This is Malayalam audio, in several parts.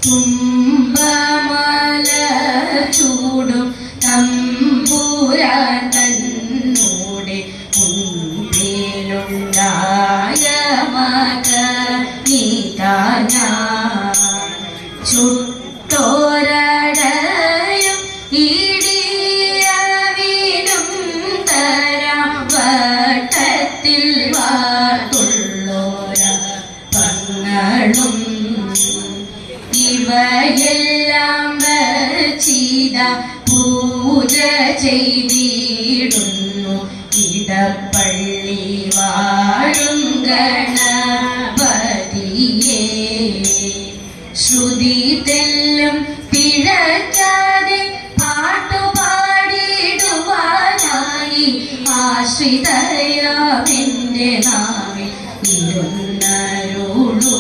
തുമ്പമല ചൂടും തമ്പൂരാൻ തന്നൂടെ മുൻപിലുണ്ടായ മക നീതാന ചുട്ടോരടയും ഇടിയവിനും തരാം വട്ടത്തിൽ വാർത്തുള്ളോര പങ്ങളും ഇവയെല്ലാം വച്ചിത പൂജ ചെയ്തിടുന്നു ഇടപ്പള്ളി വാഴും ഗണപതിയേ ശ്രുതി തെല്ലും പിഴയ്ക്കാതെ പാട്ടുപാടിടുവാനായി ആശ്രിതയാമെന്റെ നാവിൽ ഇരുന്നരുളൂ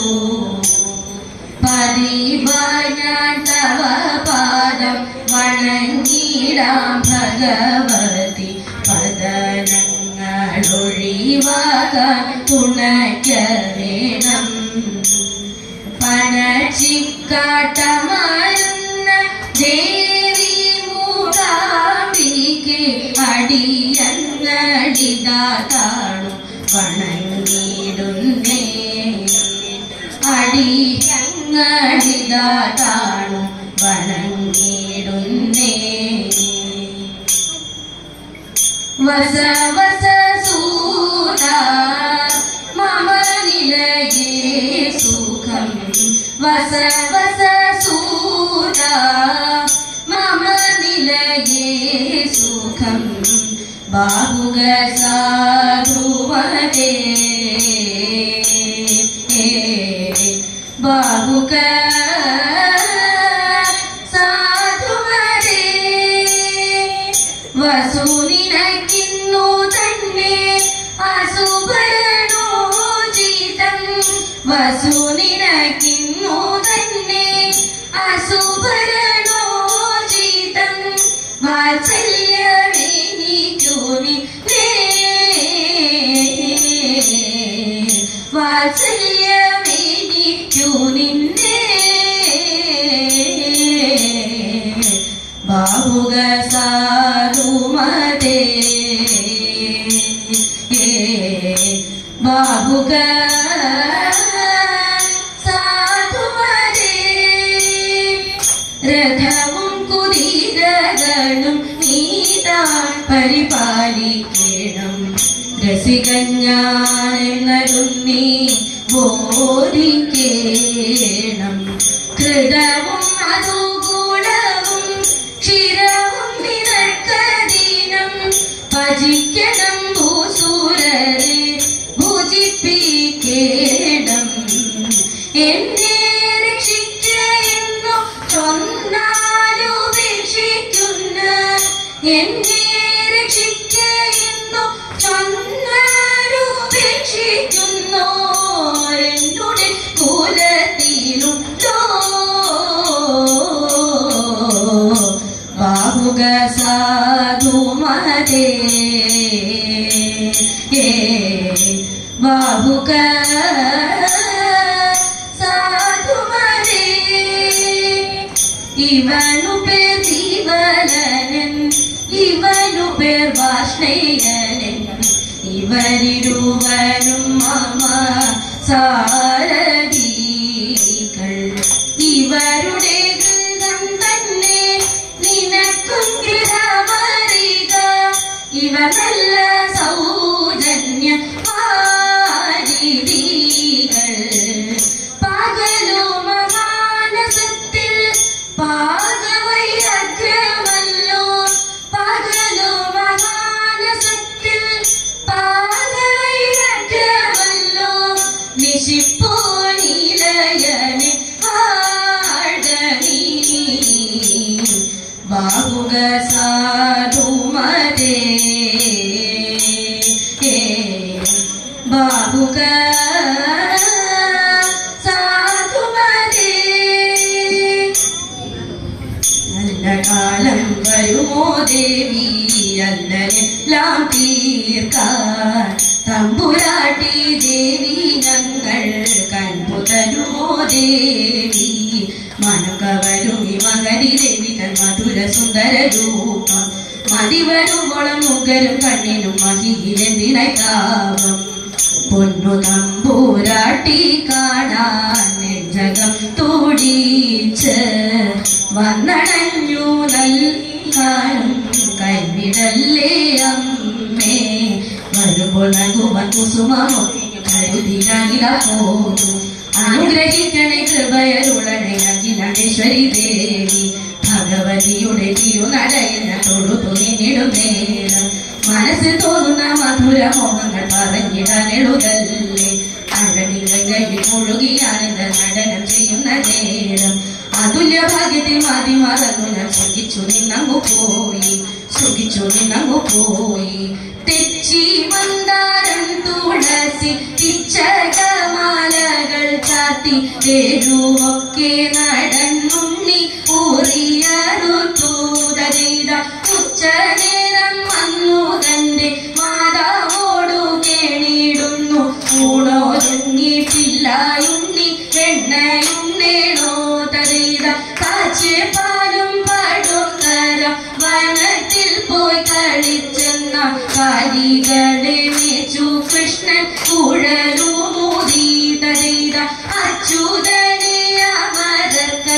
പതിവാൻ തവ പാദം വണങ്ങിടാം ഭഗവതി പതനങ്ങളൊഴിവാകാൻ തുണയ്ക്ക വേണം പണച്ചിക്കാട്ടമരുന്ന ദേവി മൂകാംബിക്ക് അടിയങ്ങളിതാ കാണു വണങ്ങിടുന്നേ അടിയങ്ങളിതാ കാണു വണങ്ങിടുന്നേ വസ വസ സൂത മമ നിലയേ സുഖം വസ വസ സൂത മമ നിലയേ സുഖം ബാഹുക സാധുവരേ ബാഹുക സാധുവരേ വസുനിനക്കിന്നു തന്നെ അസുഭരണോചിതം വസുനിനക്കിന്നു തന്നെ അസുഭരണോചിതം വാത്സല്യമെനിക്കു നിന്നേ വാത്സല്യമെനിക്കു നിന്നേ ബാഹുക സാധുമതേ ബാഹുക സാധുമതേ രഥവും കുതിരകളും നീതാൻ പരിപാലിക്കണം രസികഞ്ഞാനും നീ ബോധിക്കേണം കൃതവും അതുകൂടവും ക്ഷിരവും നിനക്കദീനം ഭജിക്കണം ഭൂസൂരരെ ഭുജിപ്പിക്കേണം എന്നെ രക്ഷിക്കുന്നു ചൊന്നാലുപേക്ഷിക്കുന്ന എന്നെ രക്ഷിക്കുന്നു ചൊന്നാലുപേക്ഷിക്കുന്നു എന്നുടെ കുലത്തിലുണ്ടോ ബാഹുക സാധുമതേ ബാഹുക സാധുമതേ ഇവനു പേർ ജീവലനൻ ഇവനു പേർ വാഷ്ണേയനൻ ഇവരിരുവരും മമ സാരഥികൾ ഇവരുടെ ഗൃഹം തന്നെ നിനക്കും ഗൃഹമറിക ഇവ നല്ല സൗജന്യ വാരിധികൾ പകലോ മഹാനസത്തിൽ പാകവൈരഗ്രമല്ലോ പകലോ മഹാനസത്തിൽ പാകവൈരഗ്രമല്ലോ നിശിപ്പോ നീലയനെ ആടനീ ബാഹുക സാധുമതേ ബാഹുക സാധുമതേ നല്ല കാലം വരുമോ ദേവി അല്ലനെല്ലാം തീർക്കാൻ തമ്പുരാട്ടി ദേവി ഞങ്ങൾ കൺപു തരുമോ ദേവി മന മധുര സുന്ദര രൂപം മതിവരുമോളം മുഖരും കണ്ണിനും മഹിയിലെന്തിനായി താപം പൊന്നു തമ്പൂരാട്ടി കാണാൻ നെഞ്ചകം തുടിച്ച് വന്നടഞ്ഞു നൽകാനും കൈവിടല്ലേ അമ്മേ വരുമ്പോൾ നൽകുവാൻ കുസുമമൊക്കെ കരുതിയില്ല പോന്നു അനുഗ്രഹിക്കണേ കൃപയരുളണേ അഖിലേശ്വരി ദേവി ഭഗവതിയുടെ തിരുനടയിൽ തൊഴുതു നിന്നിടും നേരം മനസ്സിൽ തോന്നുന്ന മധുര മോഹങ്ങൾ പറഞ്ഞിടാനെഴുതല്ലേ അഴകിഴകയിൽ മുഴുകിയാണെന്ന നടനം ചെയ്യുന്ന നേരം അതുല്യ ഭാഗ്യത്തിൽ മാതി മറന്നു ഞാൻ സുഖിച്ചു നിന്നങ്ങു പോയി സുഖിച്ചു നിന്നങ്ങു പോയി തെച്ചി മന്ദാരം തുളസി പിച്ചകമാലകൾ ചാത്തി തെരുവൊക്കെ നടന്നുണ്ണി ഊറിയറുത്തൂതരീത ഉച്ച നേരം വന്നു തന്റെ മാതാവോടു കേണിടുന്നു ഊണോരുങ്ങിട്ടില്ലായുണ്ണി വെണ്ണയുണ്ണേണോ തരീത കാച്ച് പാലും പടുക്കര വനത്തിൽ പോയി കളിച്ചെന്ന കാലികളെ മേച്ചു കൃഷ്ണൻ കുഴലുമൂതി തരീത അച്യുതനെ അമരക്കൻ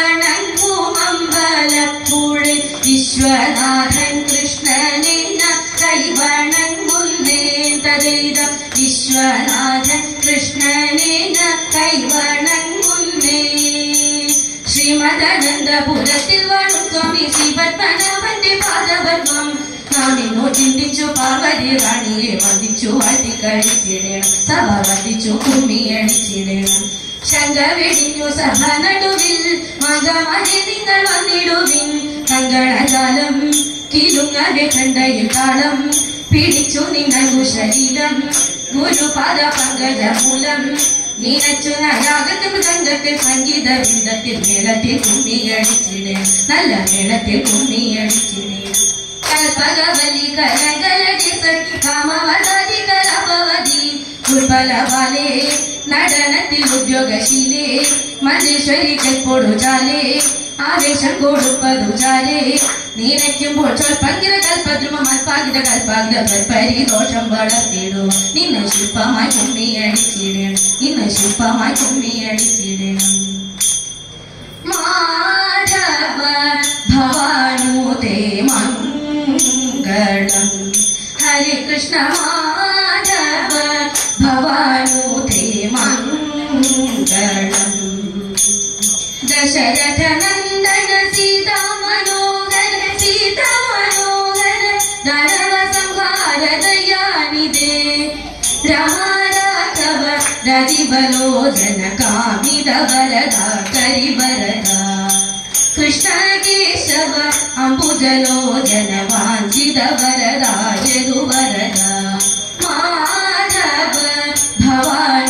വണങ്ങുമമ്പലപ്പുഴി വിശ്വനാഥൻ കൃഷ്ണനെന്ന കൈവണങ്ങുന്നേ തരീത വിശ്വനാഥൻ കൃഷ്ണനെന്ന കൈവണങ്ങുന്നേ ശ്രീമദനന്ദപുരത്തിൽ വാഴും സ്വാമി ശ്രീ പത്മനാഭന്റെ പാദപത്മം നാം ഇന്നു ചിന്തിച്ചു പാർവതി റാണിയെ വന്ദിച്ചു വാട്ടി കഴിച്ചിടണം സഭ വന്ദിച്ചു കുമ്മിയടിച്ചിടണം ശങ്ക വെടിഞ്ഞു സഭ നടുവിൽ മകമതി നിങ്ങൾ വന്നിടുവിൻ കങ്കണജാലം കിലുങ്ങവെ കണ്ടയിൽ താളം പിടിച്ചു നിങ്ങൾ ശരീരം ഗുരുപാദ പങ്കജ മൂലം നീനച്ചു രാഗത്തിൽ മൃദംഗത്തിൽ സംഗീത വൃന്ദത്തിൽ മേളത്തിൽ കുമ്മിയടിച്ചിടേ നല്ല മേളത്തിൽ കുമ്മിയടിച്ചിടേ കൽപകവലി കലകലടി സഖി കാമവദി കലപവതി ഉൽപലവാലേ നടനത്തിൽ ഉദ്യോഗശീലേ മഞ്ചേശ്വരി കൽപ്പൊടു ജാലേ ആവേശം കൊടുപ്പതു ജാലേ നീനയ്ക്കുമ്പോൾ ചൊൽപ്പങ്കിര കൽപ്പദ്രുമ മൽപ്പാകിത കൽപ്പാകിത പരി ദോഷം വളർത്തിടും നിന്നെ ശില്പമായി കുമ്മിയടിച്ചിടണം നിന്നെ ശില്പമായി കുമ്മിയടിച്ചിടണം മാധവ ഭവാനുതേ മംഗളം ഹരേ കൃഷ്ണ മാധവ ഭവാനുതേ മംഗളം ദശരഥ നന്ദന സീതാ മനോഹര സീതാ മനോഹര ദനവ സംഹാര ദയാനിധേ രാഘവ രതിബലോചന കാമിത വരദ കരിവരദ കൃഷ്ണ കേശവ അംബുജലോചന വാഞ്ചിത വരദ യദുവരദ മാധവ ഭവാൻ